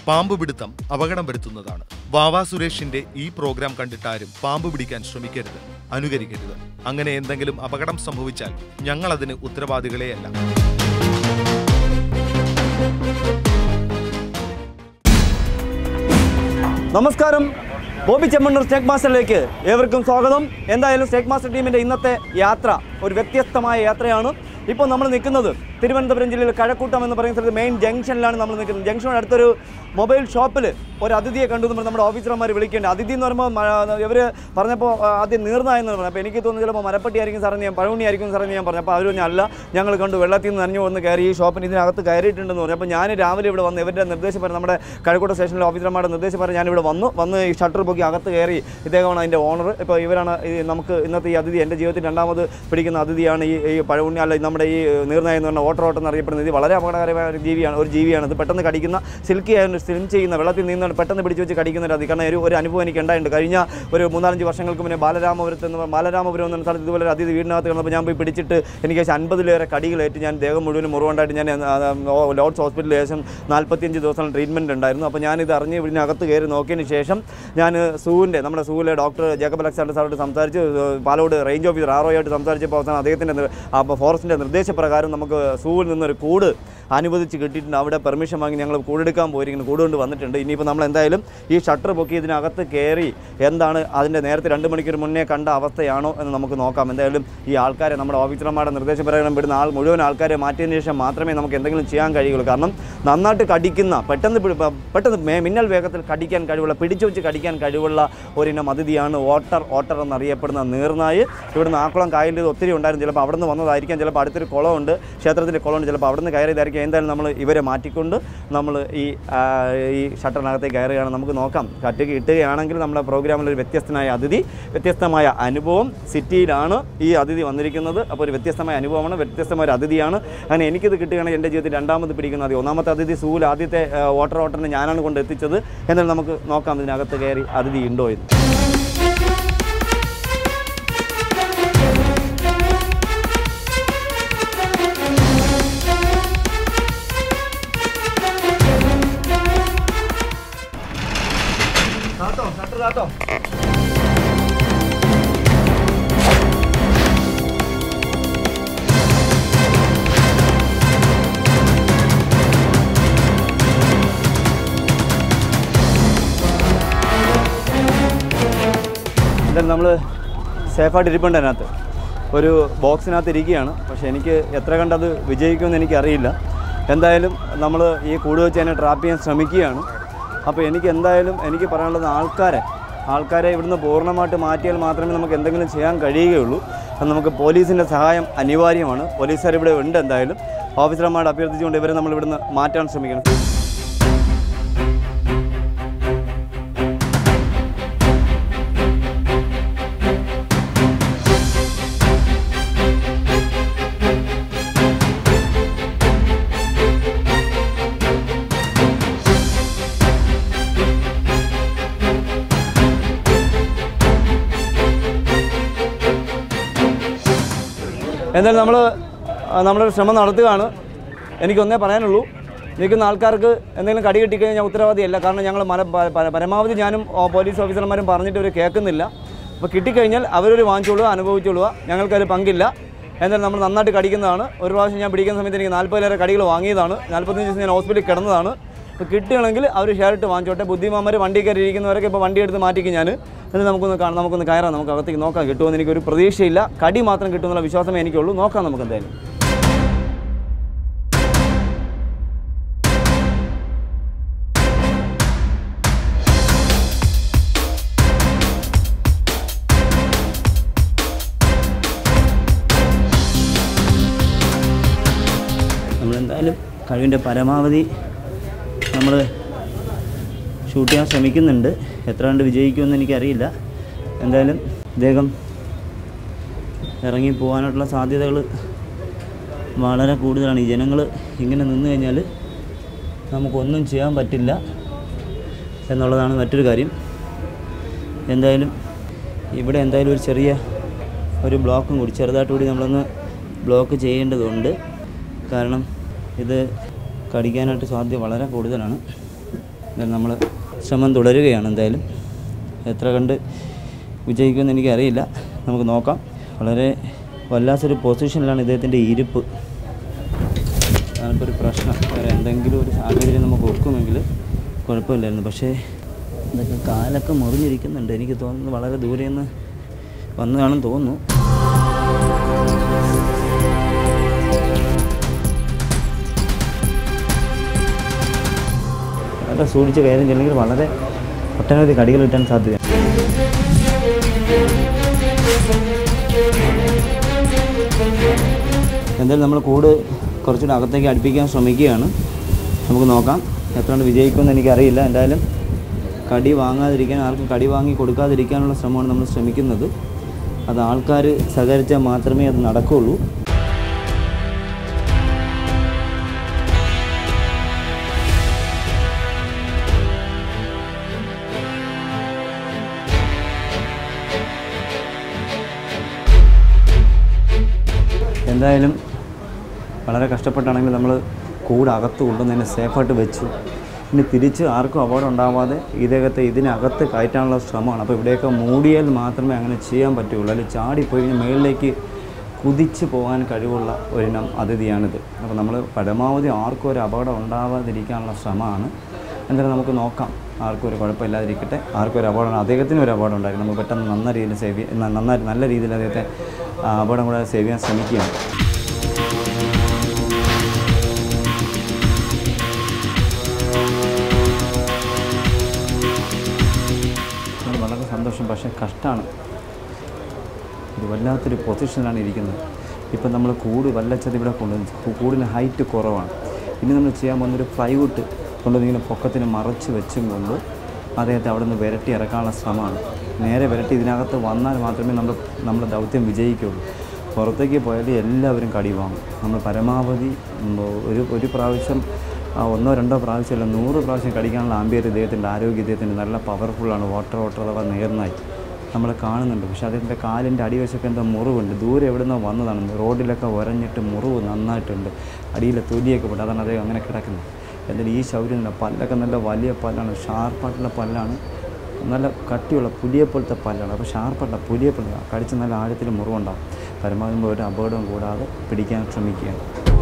പാമ്പ് പിടുത്തം അപകടം വരുത്തുന്നതാണ് വാവാ സുരേഷിന്റെ ഈ പ്രോഗ്രാം കണ്ടിട്ടാരും പാമ്പ് പിടിക്കാൻ ശ്രമിക്കരുത് അനുകരിക്കരുത് അങ്ങനെ എന്തെങ്കിലും അപകടം സംഭവിച്ചാൽ ഞങ്ങൾ അതിന് ഉത്തരവാദികളെയല്ല നമസ്കാരം ബോബി ചെമ്മണ്ണൂർ സ്റ്റേക്ക് മാസ്റ്ററിലേക്ക് ഏവർക്കും സ്വാഗതം എന്തായാലും സ്റ്റേക്ക് മാസ്റ്റർ ടീമിൻ്റെ ഇന്നത്തെ യാത്ര ഒരു വ്യത്യസ്തമായ യാത്രയാണ് ഇപ്പോൾ നമ്മൾ നിൽക്കുന്നത് തിരുവനന്തപുരം ജില്ലയിൽ കഴക്കൂട്ടം എന്ന് പറയുന്ന സ്ഥലത്ത് മെയിൻ ജംഗ്ഷനിലാണ് നമ്മൾ നിൽക്കുന്നത് ജംഗ്ഷനോട് അടുത്തൊരു മൊബൈൽ ഷോപ്പിൽ ഒരു അതിഥിയെ കണ്ടു എന്ന് പറഞ്ഞ് നമ്മുടെ ഓഫീസർമാർ വിളിക്കേണ്ടത് അതിഥി എന്ന് പറയുമ്പോൾ ഇവർ പറഞ്ഞപ്പോൾ ആ, ആദ്യം നീർന്നായെന്ന് പറഞ്ഞു അപ്പോൾ എനിക്ക് തോന്നുന്നു ചിലപ്പോൾ മരപ്പട്ടി ആയിരിക്കും സാറെന്ന് ഞാൻ പഴവണി ആയിരിക്കും സാറെന്ന് ഞാൻ പറഞ്ഞു അപ്പോൾ അവർ പറഞ്ഞു അല്ല ഞങ്ങൾ കണ്ടു വെള്ളത്തിൽ നിന്ന് നനഞ്ഞു വന്ന് കയറി ഈ ഷോപ്പിന് ഇതിനകത്ത് കയറിയിട്ടുണ്ടെന്ന് പറഞ്ഞു അപ്പോൾ ഞാൻ രാവിലെ ഇവിടെ വന്ന് ഇവരുടെ നിർദ്ദേശപ്രകാരം നമ്മുടെ കഴക്കൂട്ട സ്റ്റേഷനിലെ ഓഫീസർമാരുടെ നിർദ്ദേശപ്രകാരം ഞാനിവിടെ വന്നു വന്ന് ഈ ഷട്ടർ പൊക്കി അകത്ത് കയറി ഇദ്ദേഹമാണ് അതിൻ്റെ ഓണർ ഇപ്പോൾ ഇവരാണ് ഈ നമുക്ക് ഇന്നത്തെ ഈ അതിഥി എൻ്റെ ജീവിതത്തിൽ രണ്ടാമത് പിടിക്കുന്ന അതിഥിയാണ് ഈ ഈ പഴവുണ്ണി അല്ല നമ്മുടെ ഈ നീർനായ എന്ന് പറഞ്ഞ ഓട്ടർ ഓട്ടം എന്നറിയപ്പെടുന്ന ഇത് വളരെ അപകടകരമായ ഒരു ജീവിയാണ് ഒരു ജീവിയാണ് ഇത് പെട്ടെന്ന് കടിക്കുന്ന സിൽക്കി ആയതുകൊണ്ട് സ്ലിം ചെയ്യുന്ന വെള്ളത്തിൽ നിന്ന് പെട്ടെന്ന് പിടിച്ച് വെച്ച് കടിക്കുന്ന ഒരു അതി കാരണം ഒരു ഒരു അനുഭവം എനിക്ക് ഉണ്ടായിട്ടുണ്ട് കഴിഞ്ഞ ഒരു മൂന്നാലഞ്ച് വർഷങ്ങൾക്ക് മുന്നേ ബാലരാമപുരത്ത് എന്ന് ബാലരാമപുരം എന്ന സ്ഥലത്ത് ഇതുപോലെ ഒരു അതിഥി വീടിനകത്ത് കിടന്നപ്പോൾ ഞാൻ പോയി പിടിച്ചിട്ട് എനിക്ക് ഏകദേശം അൻപതിലേറെ കടികളേറ്റ് ഞാൻ ദേഹം മുഴുവനും മുറിവുണ്ടായിട്ട് ഞാൻ ആ, ആ, ലോർഡ്സ് ഹോസ്പിറ്റലിൽ ഏകദേശം നാൽപ്പത്തിയഞ്ച് ദിവസം ട്രീറ്റ്മെൻറ്റ് ഉണ്ടായിരുന്നു അപ്പോൾ ഞാനിത് അറിഞ്ഞ് ഇതിനകത്ത് കയറി നോക്കിയതിന് ശേഷം ഞാൻ സൂവിൻ്റെ നമ്മുടെ സൂവിലെ ഡോക്ടർ ജേക്കബ് അലക്സാണ്ടർ സാറോട് സംസാരിച്ച് പാലോട് റേഞ്ച് ഓഫീസർ ആർ ആയിട്ട് സംസാരിച്ചപ്പോൾ അവസാനം അദ്ദേഹത്തിൻ്റെ നിർ- ആ, ഫോറസ്റ്റിൻ്റെ നിർദ്ദേശപ്രകാരം നമുക്ക് സൂവിൽ നിന്നൊരു കൂട് അനുവദിച്ച് കിട്ടിയിട്ടുണ്ട് അവിടെ പെർമിഷൻ വാങ്ങി ഞങ്ങൾ കൂടെടുക്കാൻ പോയിരിക്കുന്നു കൂട് കൊണ്ട് വന്നിട്ടുണ്ട് ഇനിയിപ്പോൾ നമ്മൾ എന്തായാലും ഈ ഷട്ടർ പൊക്കി ഇതിനകത്ത് കയറി എന്താണ് അതിൻ്റെ നേരത്തെ രണ്ട് മണിക്കൂർ മുന്നേ കണ്ട അവസ്ഥയാണോ എന്ന് നമുക്ക് നോക്കാം എന്തായാലും ഈ ആൾക്കാരെ നമ്മുടെ ഓഫീസർമാരുടെ നിർദ്ദേശപ്രകാരം വിടുന്ന ആൾ മുഴുവൻ ആൾക്കാരെ മാറ്റിയതിന് ശേഷം മാത്രമേ നമുക്ക് എന്തെങ്കിലും ചെയ്യാൻ കഴിയുള്ളൂ കാരണം നന്നായിട്ട് കടിക്കുന്ന പെട്ടെന്ന് പിടി- പ- പെട്ടെന്ന് മേ- മിന്നൽ വേഗത്തിൽ കടിക്കാൻ കഴിവുള്ള പിടിച്ചു വെച്ച് കടിക്കാൻ കഴിവുള്ള ഒരിനം അതിഥിയാണ് ഓട്ടർ ഓട്ടർ എന്നറിയപ്പെടുന്ന നീർനായ് ഇവിടുന്ന് ആക്കുളം കായലിൽ ഇത് ഒത്തിരി ഉണ്ടായിരുന്നു ചിലപ്പോൾ അവിടെ നിന്ന് വന്നതായിരിക്കാം ചിലപ്പോൾ അടുത്തൊരു കുളമുണ്ട് ക്ഷേത്രത്തിൻ്റെ കുളമുണ്ട് ചിലപ്പോൾ അവിടെ നിന്ന് കയറിയതായിരിക്കും എന്തായാലും നമ്മൾ ഇവരെ മാറ്റിക്കൊണ്ട് നമ്മൾ ഈ ആ, ഈ ഷട്ടറിനകത്തേക്ക് കയറുകയാണ് നമുക്ക് നോക്കാം കറ്റ് കിട്ടുകയാണെങ്കിൽ നമ്മുടെ പ്രോഗ്രാമിൽ ഒരു വ്യത്യസ്തനായ അതിഥി വ്യത്യസ്തമായ അനുഭവം സിറ്റിയിലാണ് ഈ അതിഥി വന്നിരിക്കുന്നത് അപ്പോൾ ഒരു വ്യത്യസ്തമായ അനുഭവമാണ് വ്യത്യസ്തമായ ഒരു അതിഥിയാണ് അങ്ങനെ എനിക്കിത് കിട്ടുകയാണെങ്കിൽ എൻ്റെ ജീവിതത്തിൽ രണ്ടാമത് പിടിക്കുന്ന അതിഥി ഒന്നാമത്തെ അതിഥി സൂൽ ആദ്യത്തെ ആ, വാട്ടർ വാട്ടറിനെ ഞാനാണ് കൊണ്ട് എത്തിച്ചത് എന്നാൽ നമുക്ക് നോക്കാം ഇതിനകത്ത് കയറി അതിഥി ഉണ്ടോ എന്ന് താത്തോ ഷട്ടർ താത്തോ എന്തായാലും നമ്മൾ സേഫായിട്ട് ഇരിപ്പുണ്ട് അതിനകത്ത് ഒരു ബോക്സിനകത്ത് ഇരിക്കുകയാണ് പക്ഷേ എനിക്ക് എത്ര കണ്ടത് വിജയിക്കുമെന്ന് എനിക്കറിയില്ല എന്തായാലും നമ്മൾ ഈ കൂട് വെച്ച് അതിനെ ട്രാപ്പ് ചെയ്യാൻ ശ്രമിക്കുകയാണ് അപ്പോൾ എനിക്ക് എന്തായാലും എനിക്ക് പറയാനുള്ളത് ആൾക്കാരെ ആൾക്കാരെ ഇവിടുന്ന് പൂർണ്ണമായിട്ട് മാറ്റിയാൽ മാത്രമേ നമുക്ക് എന്തെങ്കിലും ചെയ്യാൻ കഴിയുകയുള്ളൂ അത് നമുക്ക് പോലീസിൻ്റെ സഹായം അനിവാര്യമാണ് പോലീസുകാർ ഇവിടെ ഉണ്ട് എന്തായാലും ഓഫീസർമാരോട് അഭ്യർത്ഥിച്ചുകൊണ്ട് ഇവരെ നമ്മൾ ഇവിടുന്ന് മാറ്റാൻ ശ്രമിക്കണം എന്തായാലും നമ്മൾ നമ്മളൊരു ശ്രമം നടത്തുകയാണ് എനിക്കൊന്നേ പറയാനുള്ളൂ നിൽക്കുന്ന ആൾക്കാർക്ക് എന്തെങ്കിലും കടി കിട്ടിക്കഴിഞ്ഞാൽ ഞാൻ ഉത്തരവാദിയല്ല കാരണം ഞങ്ങൾ മല പ- പ- പരമാവധി ഞാനും ഓ, പോലീസ് ഓഫീസർമാരും പറഞ്ഞിട്ട് അവർ കേൾക്കുന്നില്ല അപ്പോൾ കിട്ടിക്കഴിഞ്ഞാൽ അവരൊരു വാങ്ങിച്ചോളുക അനുഭവിച്ചോളുക ഞങ്ങൾക്കതിൽ പങ്കില്ല എന്നാലും നമ്മൾ നന്നായിട്ട് കടിക്കുന്നതാണ് ഒരു പ്രാവശ്യം ഞാൻ പിടിക്കുന്ന സമയത്ത് എനിക്ക് നാൽപ്പതിലേറെ കടികൾ വാങ്ങിയതാണ് നാൽപ്പത്തഞ്ച് ദിവസം ഞാൻ ഹോസ്പിറ്റലിൽ കിടന്നതാണ് ഇപ്പോൾ കിട്ടുകയാണെങ്കിൽ അവർ ഷെയറിട്ട് വാങ്ങിച്ചോട്ടെ ബുദ്ധിമാന്മാർ വണ്ടി കയറി ഇരിക്കുന്നവരൊക്കെ ഇപ്പോൾ വണ്ടി എടുത്ത് മാറ്റിക്കും ഞാൻ എന്നിട്ട് നമുക്കൊന്ന് കാണാം നമുക്കൊന്ന് കയറാം നമുക്ക് അകത്തേക്ക് നോക്കാം കിട്ടുമെന്ന് എനിക്കൊരു പ്രതീക്ഷയില്ല കടി മാത്രം കിട്ടുമെന്നുള്ള വിശ്വാസമേ എനിക്കുള്ളൂ നോക്കാം നമുക്ക് എന്തായാലും നമ്മളെന്തായാലും കഴിവിൻ്റെ പരമാവധി നമ്മൾ ഷൂട്ട് ചെയ്യാൻ ശ്രമിക്കുന്നുണ്ട് എത്ര കണ്ട് വിജയിക്കുമെന്ന് എനിക്കറിയില്ല എന്തായാലും ഇദ്ദേഹം ഇറങ്ങി പോകാനായിട്ടുള്ള സാധ്യതകൾ വളരെ കൂടുതലാണ് ഈ ജനങ്ങൾ ഇങ്ങനെ നിന്ന് കഴിഞ്ഞാൽ നമുക്കൊന്നും ചെയ്യാൻ പറ്റില്ല എന്നുള്ളതാണ് മറ്റൊരു കാര്യം എന്തായാലും ഇവിടെ എന്തായാലും ഒരു ചെറിയ ഒരു ബ്ലോക്കും കൂടി ചെറുതായിട്ട് കൂടി നമ്മളൊന്ന് ബ്ലോക്ക് ചെയ്യേണ്ടതുണ്ട് കാരണം ഇത് കടിക്കാനായിട്ട് സാധ്യത വളരെ കൂടുതലാണ് എന്തായാലും നമ്മൾ ശ്രമം തുടരുകയാണ് എന്തായാലും എത്ര കണ്ട് വിജയിക്കുമെന്ന് എനിക്കറിയില്ല നമുക്ക് നോക്കാം വളരെ വല്ലാത്തൊരു പൊസിഷനിലാണ് ഇദ്ദേഹത്തിൻ്റെ ഇരിപ്പ് അതാണിപ്പോൾ ഒരു പ്രശ്നം വേറെ എന്തെങ്കിലും ഒരു സാഹചര്യം നമുക്ക് ഒക്കുമെങ്കിൽ കുഴപ്പമില്ലായിരുന്നു പക്ഷേ ഇതൊക്കെ കാലൊക്കെ മുറിഞ്ഞിരിക്കുന്നുണ്ട് എനിക്ക് തോന്നുന്നു വളരെ ദൂരെ നിന്ന് വന്നതാണെന്ന് തോന്നുന്നു വളരെ സൂക്ഷിച്ച് കയറും ചെല്ലെങ്കിൽ വളരെ ഒട്ടനവധി കടികൾ കിട്ടാൻ സാധ്യത എന്തായാലും നമ്മൾ കൂട് കുറച്ചുകൂടെ അകത്തേക്ക് അടുപ്പിക്കാൻ ശ്രമിക്കുകയാണ് നമുക്ക് നോക്കാം എത്ര കണ്ട് വിജയിക്കുമെന്ന് എനിക്കറിയില്ല എന്തായാലും കടി വാങ്ങാതിരിക്കാൻ ആർക്കും കടി വാങ്ങി കൊടുക്കാതിരിക്കാനുള്ള ശ്രമമാണ് നമ്മൾ ശ്രമിക്കുന്നത് അത് ആൾക്കാർ സഹകരിച്ചാൽ മാത്രമേ അത് നടക്കുകയുള്ളൂ എന്തായാലും വളരെ കഷ്ടപ്പെട്ടാണെങ്കിൽ നമ്മൾ കൂട് അകത്ത് കൊണ്ടുവന്നതിനെ സേഫായിട്ട് വെച്ചു ഇനി തിരിച്ച് ആർക്കും അപകടം ഉണ്ടാവാതെ ഇദ്ദേഹത്തെ ഇതിനകത്ത് കയറ്റാനുള്ള ശ്രമമാണ് അപ്പോൾ ഇവിടെയൊക്കെ മൂടിയാൽ മാത്രമേ അങ്ങനെ ചെയ്യാൻ പറ്റുള്ളൂ അല്ലെങ്കിൽ ചാടിപ്പോയി കഴിഞ്ഞാൽ മുകളിലേക്ക് കുതിച്ച് പോകാൻ കഴിവുള്ള ഒരിനം അതിഥിയാണിത് അപ്പോൾ നമ്മൾ പരമാവധി ആർക്കും ഒരു അപകടം ഉണ്ടാവാതിരിക്കാനുള്ള ശ്രമമാണ് എന്തായാലും നമുക്ക് നോക്കാം ആർക്കും ഒരു കുഴപ്പമില്ലാതിരിക്കട്ടെ ആർക്കും ഒരു അപകടം അദ്ദേഹത്തിന് ഒരു അപകടം ഉണ്ടായിരുന്നു നമുക്ക് പെട്ടെന്ന് നന്ന രീതിയിൽ സേവ് ചെയ്യാൻ നന്നായി നല്ല രീതിയിൽ അദ്ദേഹത്തെ ആ, അപകടം കൂടെ സേവ് ചെയ്യാൻ ശ്രമിക്കുകയാണ് അത് വളരെ സന്തോഷം പക്ഷേ കഷ്ടമാണ് ഒരു വല്ലാത്തൊരു പൊസിഷനിലാണ് ഇരിക്കുന്നത് ഇപ്പം നമ്മൾ കൂട് വല്ലച്ചത് ഇവിടെ കൊണ്ടുവന്ന് കൂടിന് ഹൈറ്റ് കുറവാണ് ഇനി നമ്മൾ ചെയ്യാൻ പോകുന്നൊരു ഫ്ലൈവുഡ് കൊണ്ടുവന്ന് ഇങ്ങനെ പൊക്കത്തിന് മറച്ച് വെച്ചും കൊണ്ട് അദ്ദേഹത്തെ അവിടെ നിന്ന് വിരട്ടി ഇറക്കാനുള്ള ശ്രമമാണ് നേരെ വിരട്ടി ഇതിനകത്ത് വന്നാൽ മാത്രമേ നമ്മൾ നമ്മുടെ ദൗത്യം വിജയിക്കുകയുള്ളൂ പുറത്തേക്ക് പോയാൽ എല്ലാവരും കടി വാങ്ങും നമ്മൾ പരമാവധി ഉം, ഒരു ഒരു പ്രാവശ്യം ആ, ഒന്നോ രണ്ടോ പ്രാവശ്യമല്ല നൂറ് പ്രാവശ്യം കടിക്കാനുള്ള ആംബിയർ ഇദ്ദേഹത്തിൻ്റെ ആരോഗ്യം ഇദ്ദേഹത്തിൻ്റെ നല്ല പവർഫുള്ളാണ് വാട്ടർ വാട്ടർ അഥവാ നേർന്നായി നമ്മൾ കാണുന്നുണ്ട് പക്ഷേ അദ്ദേഹത്തിൻ്റെ കാലിൻ്റെ അടിവശമൊക്കെ എന്തോ മുറിവുണ്ട് ദൂരെ എവിടെ നിന്നോ വന്നതാണ് റോഡിലൊക്കെ ഉരഞ്ഞിട്ട് മുറിവ് നന്നായിട്ടുണ്ട് അടിയിലെ തൊലിയൊക്കെ പോയിട്ട് അതാണ് അദ്ദേഹം അങ്ങനെ കിടക്കുന്നത് എന്നിട്ട് ഈ ശൗര്യം പല്ലൊക്കെ നല്ല വലിയ പല്ലാണ് ഷാർപ്പായിട്ടുള്ള പല്ലാണ് നല്ല കട്ടിയുള്ള പുലിയെ പോലത്തെ പല്ലാണ് അപ്പോൾ ഷാർപ്പല്ല പുലിയെ പോലെ കടിച്ച് നല്ല ആഴത്തിൽ മുറിവുണ്ടാകും പരമാവധി ഒരു അപകടവും കൂടാതെ പിടിക്കാൻ ശ്രമിക്കുകയാണ്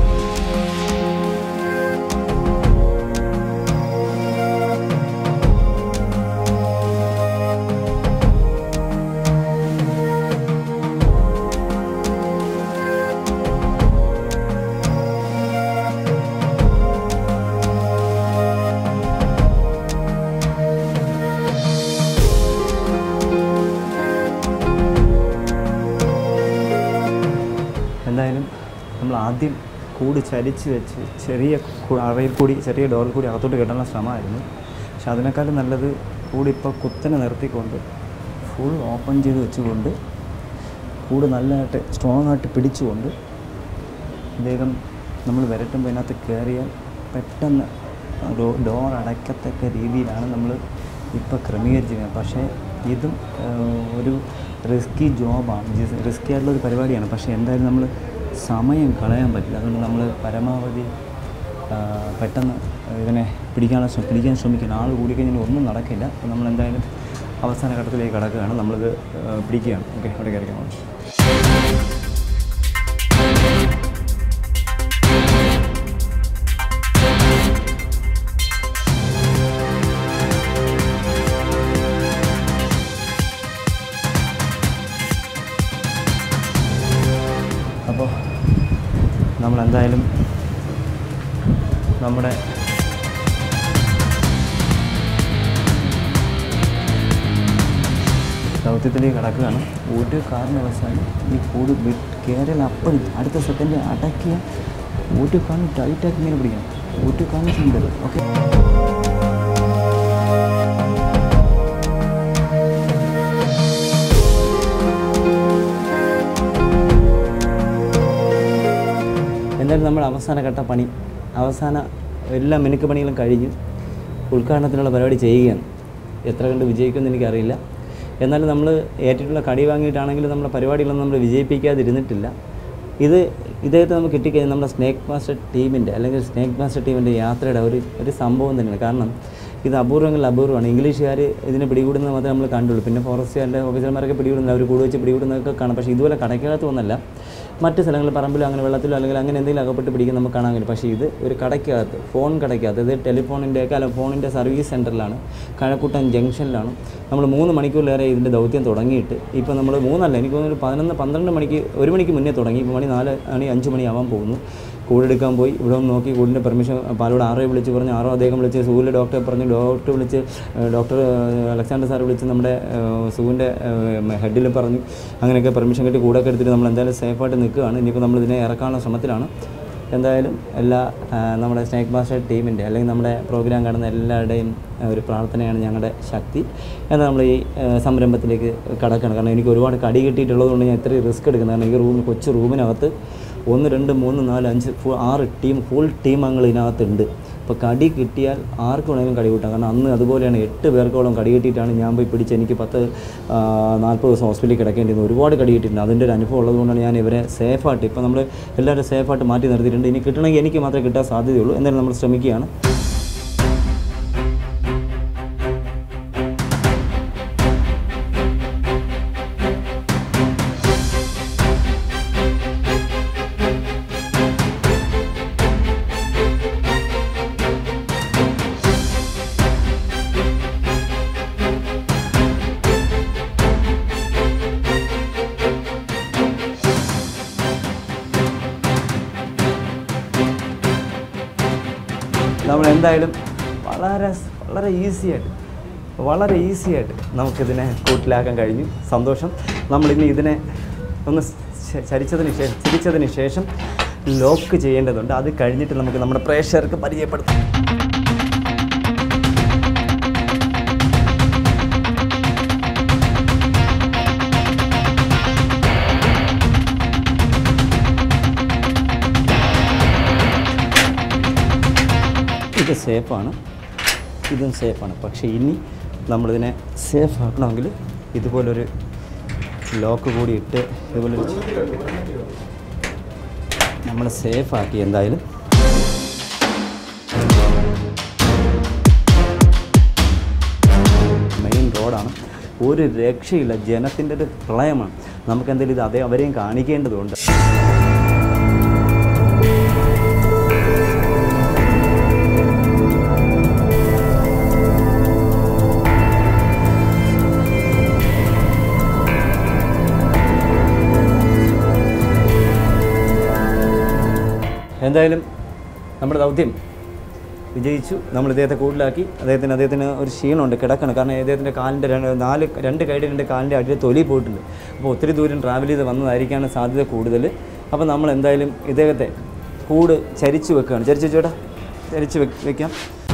എന്തായാലും നമ്മൾ ആദ്യം കൂട് ചരിച്ച് വെച്ച് ചെറിയ കു- അറയിൽ കൂടി ചെറിയ ഡോറിൽ കൂടി അകത്തോട്ട് കെട്ടാനുള്ള ശ്രമമായിരുന്നു പക്ഷെ അതിനേക്കാളും നല്ലത് കൂട് ഇപ്പോൾ കുത്തനെ നിർത്തിക്കൊണ്ട് ഫുൾ ഓപ്പൺ ചെയ്ത് വെച്ചുകൊണ്ട് കൂട് നല്ലതായിട്ട് സ്ട്രോങ് ആയിട്ട് പിടിച്ചുകൊണ്ട് വേഗം നമ്മൾ വിരട്ടുമ്പോൾ ഇതിനകത്ത് കയറിയാൽ പെട്ടെന്ന് ഡോ ഡോർ അടയ്ക്കത്തക്ക രീതിയിലാണ് നമ്മൾ ഇപ്പോൾ ക്രമീകരിച്ചിരിക്കുന്നത് പക്ഷേ ഇതും ആ, ഒരു റിസ്കി ജോബാണ് റിസ്കി ആയിട്ടുള്ള ഒരു പരിപാടിയാണ് പക്ഷേ എന്തായാലും നമ്മൾ സമയം കളയാൻ പറ്റില്ല അതുകൊണ്ട് നമ്മൾ പരമാവധി ആ, പെട്ടെന്ന് ഇതിനെ പിടിക്കാനുള്ള ശ്രമം പിടിക്കാൻ ശ്രമിക്കണം ആൾ കൂടിക്കഴിഞ്ഞാൽ ഒന്നും നടക്കില്ല അപ്പോൾ നമ്മൾ എന്തായാലും അവസാന ഘട്ടത്തിലേക്ക് കടക്കുകയാണ് നമ്മളിത് ആ, പിടിക്കുകയാണ് ഓക്കെ അവിടെ കയറിക്കണം അപ്പോൾ നമ്മൾ എന്തായാലും നമ്മുടെ ദൗത്യത്തിലേക്ക് കടക്കുകയാണ് ഒരു കാരണവശാലും ഈ കൂട് വിട്ട് കയറിയാൽ അപ്പം അടുത്ത സെക്കൻഡ് അടക്കിയ ഒരു കാണും ടൈറ്റാക്കി ഇങ്ങനെ പിടിക്കണം ഒരു കാണും ചെയ്യരുത് ഓക്കെ എന്തായാലും നമ്മൾ അവസാന ഘട്ട പണി അവസാന എല്ലാ മിനുക്ക് പണികളും കഴിഞ്ഞു ഉദ്ഘാടനത്തിനുള്ള പരിപാടി ചെയ്യുകയാണ് എത്ര കണ്ട് വിജയിക്കുമെന്ന് എനിക്കറിയില്ല എന്നാലും നമ്മൾ ഏറ്റിട്ടുള്ള കടി വാങ്ങിയിട്ടാണെങ്കിലും നമ്മുടെ പരിപാടികളൊന്നും നമ്മൾ വിജയിപ്പിക്കാതിരുന്നിട്ടില്ല ഇത് ഇദ്ദേഹത്തെ നമുക്ക് കിട്ടിക്കഴിഞ്ഞാൽ നമ്മുടെ സ്നേക്ക് മാസ്റ്റർ ടീമിൻ്റെ അല്ലെങ്കിൽ സ്നേക്ക് മാസ്റ്റർ ടീമിൻ്റെ യാത്രയുടെ ഒരു ഒരു സംഭവം തന്നെയാണ് കാരണം ഇത് അപൂർവങ്ങളിൽ അപൂർവമാണ് ഇംഗ്ലീഷുകാർ ഇതിനെ പിടികൂടുന്നത് മാത്രമേ നമ്മൾ കണ്ടുള്ളൂ പിന്നെ ഫോറസ്റ്റുകാരുടെ ഓഫീസർമാരൊക്കെ പിടികൂടുന്നത് അവർ കൂടെ വെച്ച് പിടികൂടുന്നതൊക്കെ കാണാം പക്ഷേ ഇതുപോലെ കടയ്ക്കകത്ത് ഒന്നല്ല മറ്റ് സ്ഥലങ്ങളിൽ പറമ്പിലോ അങ്ങനെ വെള്ളത്തിലോ അല്ലെങ്കിൽ അങ്ങനെ എന്തെങ്കിലും അകപ്പെട്ട് പിടിക്കുന്ന നമുക്ക് കാണാൻ കഴിയും പക്ഷേ ഇത് ഒരു കടയ്ക്കകത്ത് ഫോൺ കടയ്ക്കകത്ത് ഇത് ടെലിഫോണിൻ്റെ അല്ല ഫോണിൻ്റെ സർവീസ് സെൻറ്ററിലാണ് കഴക്കൂട്ടൻ ജംഗ്ഷനിലാണ് നമ്മൾ മൂന്ന് മണിക്കൂറിലേറെ ഇതിൻ്റെ ദൗത്യം തുടങ്ങിയിട്ട് ഇപ്പോൾ നമ്മൾ മൂന്നല്ല എനിക്ക് തോന്നുന്നു ഒരു പതിനൊന്ന് പന്ത്രണ്ട് മണിക്ക് ഒരു മണിക്ക് മുന്നേ തുടങ്ങി ഇപ്പോൾ മണി നാല് മണി അഞ്ച് മണിയാവാൻ പോകുന്നു കൂടെടുക്കാൻ പോയി ഇവിടെ ഒന്ന് നോക്കി കൂടിൻ്റെ പെർമിഷൻ പാലോട് ആറോ വിളിച്ച് പറഞ്ഞു ആറോ അദ്ദേഹം വിളിച്ച് സൂവിലെ ഡോക്ടറെ പറഞ്ഞു ഡോക്ടർ വിളിച്ച് ഏഹ് ഡോക്ടർ ഏഹ് അലക്സാണ്ടർ സാർ വിളിച്ച് നമ്മുടെ ഏഹ് സൂവിൻ്റെ ഹെഡിൽ പറഞ്ഞു അങ്ങനെയൊക്കെ പെർമിഷൻ കിട്ടി കൂടെ ഒക്കെ എടുത്തിട്ട് നമ്മൾ എന്തായാലും സേഫായിട്ട് നിൽക്കുകയാണ് ഇനിയിപ്പോൾ നമ്മളിതിനെ ഇറക്കാനുള്ള ശ്രമത്തിലാണ് എന്തായാലും എല്ലാ ആ, നമ്മുടെ സ്നേക് മാസ്റ്റർ ടീമിൻ്റെ അല്ലെങ്കിൽ നമ്മുടെ പ്രോഗ്രാം കാണുന്ന എല്ലാവരുടെയും ആ, ഒരു പ്രാർത്ഥനയാണ് ഞങ്ങളുടെ ശക്തി എന്നാൽ നമ്മൾ ഈ ആ, സംരംഭത്തിലേക്ക് കടക്കണം കാരണം എനിക്ക് ഒരുപാട് കടി കിട്ടിയിട്ടുള്ളത് കൊണ്ട് ഞാൻ ഇത്രയും റിസ്ക് എടുക്കുന്നത് കാരണം ഈ റൂം കൊച്ചു റൂമിനകത്ത് ഒന്ന് രണ്ട് മൂന്ന് നാല് അഞ്ച് ഫുൾ ആറ് ടീം ഫുൾ ടീം അംഗങ്ങൾ ഇതിനകത്തുണ്ട് അപ്പോൾ കടി കിട്ടിയാൽ ആർക്ക് വേണമെങ്കിലും കടി കിട്ടാം കാരണം അന്ന് അതുപോലെയാണ് എട്ട് പേർക്കോളം കടി കിട്ടിയിട്ടാണ് ഞാൻ പോയി പിടിച്ച് എനിക്ക് പത്ത് ആ, നാൽപ്പത് ദിവസം ഹോസ്പിറ്റലിൽ കിടക്കേണ്ടി വന്നു ഒരുപാട് കടി കിട്ടിയിട്ടുണ്ട് അതിൻ്റെ ഒരു അനുഭവം ഉള്ളതുകൊണ്ടാണ് ഞാൻ ഇവരെ സേഫായിട്ട് ഇപ്പോൾ നമ്മൾ എല്ലാവരും സേഫായിട്ട് മാറ്റി നിർത്തിയിട്ടുണ്ട് ഇനി കിട്ടണമെങ്കിൽ എനിക്ക് മാത്രമേ കിട്ടാൻ സാധ്യതയുള്ളൂ എന്തായാലും നമ്മൾ ശ്രമിക്കുകയാണ് നമ്മൾ എന്തായാലും വളരെ വളരെ ഈസി ആയിട്ട് വളരെ ഈസി ആയിട്ട് നമുക്കിതിനെ കൂട്ടിലാക്കാൻ കഴിഞ്ഞു സന്തോഷം നമ്മളിനി ഇതിനെ ഒന്ന് ച- ചരിച്ചതിന് ശേഷം തിരിച്ചതിന് ശേഷം ലോക്ക് ചെയ്യേണ്ടതുണ്ട് അത് കഴിഞ്ഞിട്ട് നമുക്ക് നമ്മുടെ പ്രേക്ഷകർക്ക് പരിചയപ്പെടുത്താം ഇത് സേഫാണ് ഇതും സേഫാണ് പക്ഷേ ഇനി നമ്മളിതിനെ സേഫ് ആക്കണമെങ്കിൽ ഇതുപോലൊരു ലോക്ക് കൂടി ഇട്ട് ഇതുപോലൊരു നമ്മൾ സേഫ് ആക്കി എന്തായാലും മെയിൻ റോഡാണ് ഒരു രക്ഷയില്ല ജനത്തിൻ്റെ ഒരു പ്രളയമാണ് നമുക്കെന്തെങ്കിലും ഇത് അതേ അവരെയും കാണിക്കേണ്ടതുണ്ട് എന്തായാലും നമ്മുടെ ദൗത്യം വിജയിച്ചു നമ്മൾ ഇദ്ദേഹത്തെ കൂടുതലാക്കി അദ്ദേഹത്തിന് അദ്ദേഹത്തിന് ഒരു ക്ഷീണമുണ്ട് കിടക്കണം കാരണം ഇദ്ദേഹത്തിൻ്റെ കാലിൻ്റെ രണ്ട് നാല് രണ്ട് കൈയുടെ രണ്ട് കാലിൻ്റെ അടിയിൽ തൊലി പോയിട്ടുണ്ട് അപ്പോൾ ഒത്തിരി ദൂരം ട്രാവൽ ചെയ്ത് വന്നതായിരിക്കാണ് സാധ്യത കൂടുതൽ അപ്പോൾ നമ്മൾ എന്തായാലും ഇദ്ദേഹത്തെ കൂട് ചരിച്ചു വെക്കുകയാണ് ചരിച്ചു ചേട്ടാ ചരിച്ച് വെക്ക് വെക്കാം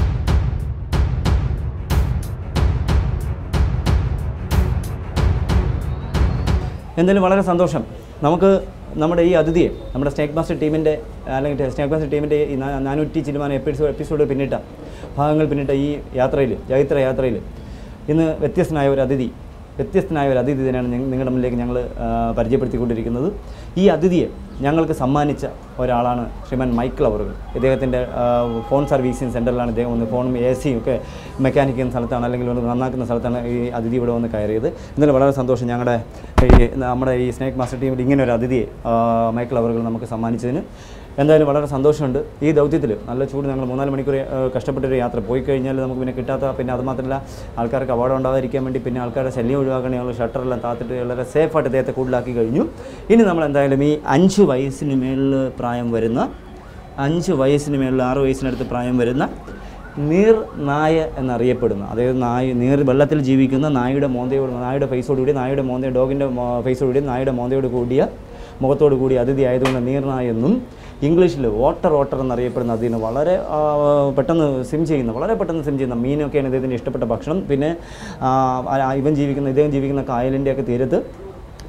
എന്തായാലും വളരെ സന്തോഷം നമുക്ക് നമ്മുടെ ഈ അതിഥിയെ നമ്മുടെ സ്നേക് മാസ്റ്റർ ടീമിൻ്റെ അല്ലെങ്കിൽ സ്നേക് മാസ്റ്റർ ടീമിൻ്റെ ഈ നാ- നാനൂറ്റി ചില്ലുമാനം എപ്പിസോഡ് എപ്പിസോഡ് പിന്നിട്ട ഭാഗങ്ങൾ പിന്നിട്ട ഈ യാത്രയിൽ ചൈത്ര യാത്രയിൽ ഇന്ന് വ്യത്യസ്തനായ ഒരു അതിഥി വ്യത്യസ്തനായ ഒരു അതിഥി തന്നെയാണ് ഞങ്ങ- നിങ്ങളുടെ മുന്നിലേക്ക് ഞങ്ങൾ പരിചയപ്പെടുത്തിക്കൊണ്ടിരിക്കുന്നത് ഈ അതിഥിയെ ഞങ്ങൾക്ക് സമ്മാനിച്ച ഒരാളാണ് ശ്രീമാൻ മൈക്കിൾ അവറുകൾ ഇദ്ദേഹത്തിൻ്റെ ഫോൺ സർവീസിങ് സെൻറ്ററിലാണ് ഇദ്ദേഹം വന്ന് ഫോണും എ സിയും ഒക്കെ മെക്കാനിക് ചെയ്യുന്ന സ്ഥലത്താണ് അല്ലെങ്കിൽ വന്ന് നന്നാക്കുന്ന സ്ഥലത്താണ് ഈ അതിഥി ഇവിടെ വന്ന് കയറിയത് എന്നാലും വളരെ സന്തോഷം ഞങ്ങളുടെ ഈ നമ്മുടെ ഈ സ്നേക് മാസ്റ്റർ ടീമിൽ ഇങ്ങനെ ഒരു അതിഥിയെ ആ, മൈക്കിൾ അവറുകൾ നമുക്ക് സമ്മാനിച്ചതിന് എന്തായാലും വളരെ സന്തോഷമുണ്ട് ഈ ദൗത്യത്തിൽ നല്ല ചൂട് ഞങ്ങൾ മൂന്നാല് മണിക്കൂർ ആ, കഷ്ടപ്പെട്ടൊരു യാത്ര പോയി കഴിഞ്ഞാൽ നമുക്ക് പിന്നെ കിട്ടാത്ത പിന്നെ അത് മാത്രമല്ല ആൾക്കാർക്ക് അപകടം ഉണ്ടാകാതിരിക്കാൻ വേണ്ടി പിന്നെ ആൾക്കാരുടെ ശല്യം ഒഴിവാക്കാൻ ഞങ്ങൾ ഷട്ടറെല്ലാം താത്തിട്ട് വളരെ സേഫായിട്ട് ഇദ്ദേഹത്തെ കൂടുതലാക്കി കഴിഞ്ഞു ഇനി നമ്മൾ എന്തായാലും ഈ അഞ്ച് വയസ്സിന് മേളിൽ പ്രായം വരുന്ന അഞ്ച് വയസ്സിന് മേളിൽ ആറ് വയസ്സിനടുത്ത് പ്രായം വരുന്ന നീർ നായ എന്നറിയപ്പെടുന്ന അതായത് നായ നീർ വെള്ളത്തിൽ ജീവിക്കുന്ന നായയുടെ മോന്തയോട് നായയുടെ ഫേസോടുകൂടി നായയുടെ മോന്ത ഡോഗിൻ്റെ ഫേസോടുകൂടി നായയുടെ മോന്തയോട് കൂടിയ മുഖത്തോട് കൂടി അതിഥി ആയതുകൊണ്ട് നീർനായ എന്നും ഇംഗ്ലീഷിൽ വാട്ടർ വാട്ടർ എന്നറിയപ്പെടുന്ന അതിന് വളരെ ആ, പെട്ടെന്ന് സിം ചെയ്യുന്ന വളരെ പെട്ടെന്ന് സിം ചെയ്യുന്ന മീനൊക്കെയാണ് ഇദ്ദേഹത്തിന് ഇഷ്ടപ്പെട്ട ഭക്ഷണം പിന്നെ ആ, ആ, ഇവൻ ജീവിക്കുന്ന ഇദ്ദേഹം ജീവിക്കുന്ന കായലിൻ്റെയൊക്കെ തീരത്ത്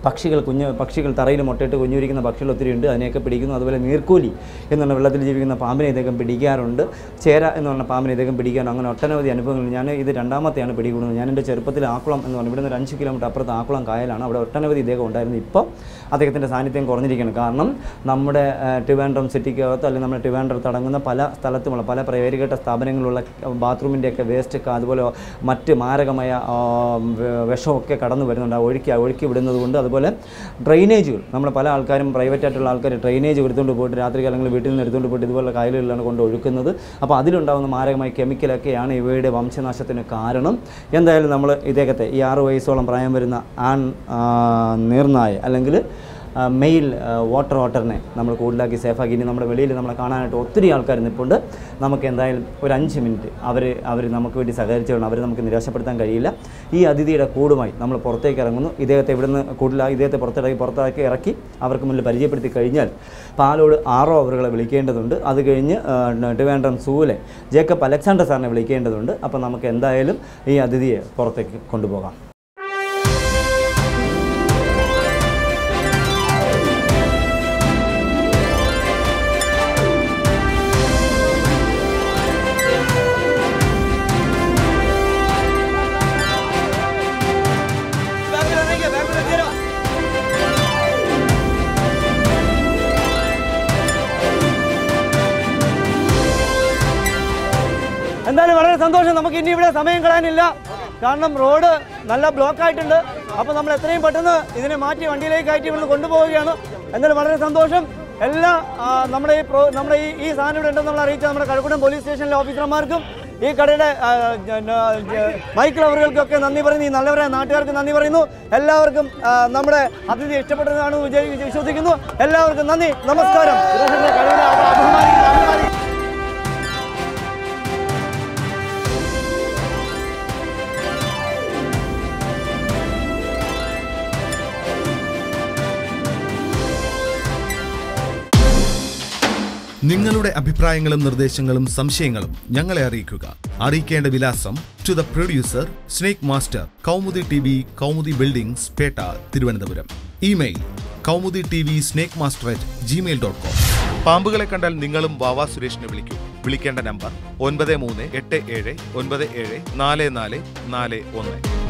പക്ഷികൾ കുഞ്ഞ് പക്ഷികൾ തറയിൽ മുട്ടയിട്ട് കുഞ്ഞുരിക്കുന്ന പക്ഷികൾ ഒത്തിരി ഉണ്ട് അതിനെയൊക്കെ പിടിക്കുന്നു അതുപോലെ നീർക്കോലി എന്നുള്ള വെള്ളത്തിൽ ജീവിക്കുന്ന പാമ്പിനെ ഇദ്ദേഹം പിടിക്കാറുണ്ട് ചേര എന്ന് പറഞ്ഞ പാമ്പിനെ ഇദ്ദേഹം പിടിക്കാറുണ്ട് അങ്ങനെ ഒട്ടനവധി അനുഭവങ്ങൾ ഞാൻ ഇത് രണ്ടാമത്തെയാണ് പിടികൂടുന്നത് ഞാൻ എൻ്റെ ചെറുപ്പത്തിൽ ആക്കുളം എന്ന് പറഞ്ഞു ഇവിടുന്ന് ഒരു അഞ്ച് കിലോമീറ്റർ അപ്പുറത്ത് ആക്കുളം കായലാണ് അവിടെ ഒട്ടനവധി ഇദ്ദേഹം ഉണ്ടായിരുന്നു ഇപ്പോൾ അദ്ദേഹത്തിൻ്റെ സാന്നിധ്യം കുറഞ്ഞിരിക്കുകയാണ് കാരണം നമ്മുടെ ആ, ട്രിവാൻഡ്രം സിറ്റിക്കകത്ത് അല്ലെങ്കിൽ നമ്മുടെ ട്രിവാൻഡ്രത്ത് അടങ്ങുന്ന പല സ്ഥലത്തുമുള്ള പല പേരുകേട്ട സ്ഥാപനങ്ങളിലുള്ള ബാത്റൂമിൻ്റെയൊക്കെ വേസ്റ്റൊക്കെ അതുപോലെ മറ്റ് മാരകമായ ആ, വെ- വിഷമൊക്കെ കടന്നു വരുന്നുണ്ട് ആ ഒഴുക്കി ഒഴുക്കി വിടുന്നത് കൊണ്ട് അതുപോലെ ഡ്രെയിനേജുകൾ നമ്മൾ പല ആൾക്കാരും പ്രൈവറ്റ് ആയിട്ടുള്ള ആൾക്കാർ ഡ്രെയിനേജ് എടുത്തുകൊണ്ട് പോയിട്ട് രാത്രി കാലങ്ങളിൽ വീട്ടിൽ നിന്ന് എടുത്തുകൊണ്ട് പോയിട്ട് ഇതുപോലെ കായലുകളിലാണ് കൊണ്ട് ഒഴുക്കുന്നത് അപ്പോൾ അതിലുണ്ടാകുന്ന മാരകമായ കെമിക്കലൊക്കെയാണ് ഇവയുടെ വംശനാശത്തിന് കാരണം എന്തായാലും നമ്മൾ ഇദ്ദേഹത്തെ ഈ ആറ് വയസ്സോളം പ്രായം വരുന്ന ആൺ ആ, നീർനായ അല്ലെങ്കിൽ ആ, മെയിൽ ആ, വാട്ടർ വാട്ടറിനെ നമ്മൾ കൂടുതലാക്കി സേഫാക്കി ഇനി നമ്മുടെ വെളിയിൽ നമ്മളെ കാണാനായിട്ട് ഒത്തിരി ആൾക്കാർ നിൽപ്പുണ്ട് നമുക്ക് എന്തായാലും ഒരു അഞ്ച് മിനിറ്റ് അവർ അവർ നമുക്ക് വേണ്ടി സഹകരിച്ചുകൊണ്ട് അവരെ നമുക്ക് നിരാശപ്പെടുത്താൻ കഴിയില്ല ഈ അതിഥിയുടെ കൂടുമായി നമ്മൾ പുറത്തേക്ക് ഇറങ്ങുന്നു ഇദ്ദേഹത്തെ ഇവിടുന്ന് കൂടുതലായി ഇദ്ദേഹത്തെ പുറത്തിറക്കി പുറത്താക്കി ഇറക്കി അവർക്ക് മുന്നിൽ പരിചയപ്പെടുത്തി കഴിഞ്ഞാൽ പാലോട് ആറോ അവറുകളെ വിളിക്കേണ്ടതുണ്ട് അത് കഴിഞ്ഞ് ആ, ട്രിവാൻഡ്രം സൂലെ ജേക്കബ് അലക്സാണ്ടർ സാറിനെ വിളിക്കേണ്ടതുണ്ട് അപ്പോൾ നമുക്ക് എന്തായാലും ഈ അതിഥിയെ പുറത്തേക്ക് കൊണ്ടുപോകാം എന്തായാലും വളരെ സന്തോഷം നമുക്ക് ഇനി ഇവിടെ സമയം കളയാനില്ല കാരണം റോഡ് നല്ല ബ്ലോക്ക് ആയിട്ടുണ്ട് അപ്പോൾ നമ്മൾ എത്രയും പെട്ടെന്ന് ഇതിനെ മാറ്റി വണ്ടിയിലേക്ക് കയറ്റി ഇവിടുന്ന് കൊണ്ടുപോവുകയാണ് എന്തായാലും വളരെ സന്തോഷം എല്ലാ ആ, നമ്മുടെ ഈ പ്രോ നമ്മുടെ ഈ ഈ സാധനം ഇവിടെ ഉണ്ടെന്ന് നമ്മൾ അറിയിച്ച നമ്മുടെ കഴക്കൂട്ടം പോലീസ് സ്റ്റേഷനിലെ ഓഫീസർമാർക്കും ഈ കടയുടെ ആ, ജ- ന- ജ- മൈക്കിൾ അവറുകൾക്കൊക്കെ നന്ദി പറയുന്നു ഈ നല്ലവരായ നാട്ടുകാർക്ക് നന്ദി പറയുന്നു എല്ലാവർക്കും ആ, നമ്മുടെ അതിഥി ഇഷ്ടപ്പെട്ടതാണ് വിജയി വിശ്വസിക്കുന്നു എല്ലാവർക്കും നന്ദി നമസ്കാരം സുരേഷിന്റെ കഴിവിനെ അഭ- അഭിമാനിക്കുന്നു, അഭിമാനിക്കുന്നു. നിങ്ങളുടെ അഭിപ്രായങ്ങളും നിർദ്ദേശങ്ങളും സംശയങ്ങളും ഞങ്ങളെ അറിയിക്കുക അറിയിക്കേണ്ട വിലാസം to the producer snake master Kaumudi T V Kaumudi buildings Petta Thiruvananthapuram email Kaumudi T V snake master at Gmail dot com പാമ്പുകളെ കണ്ടാൽ നിങ്ങളും വാവാ സുരേഷിനെ വിളിക്കൂ വിളിക്കേണ്ട നമ്പർ ഒൻപത് മൂന്ന് എട്ട് ഏഴ് ഒൻപത് ഏഴ് നാല് നാല് നാല് ഒന്ന്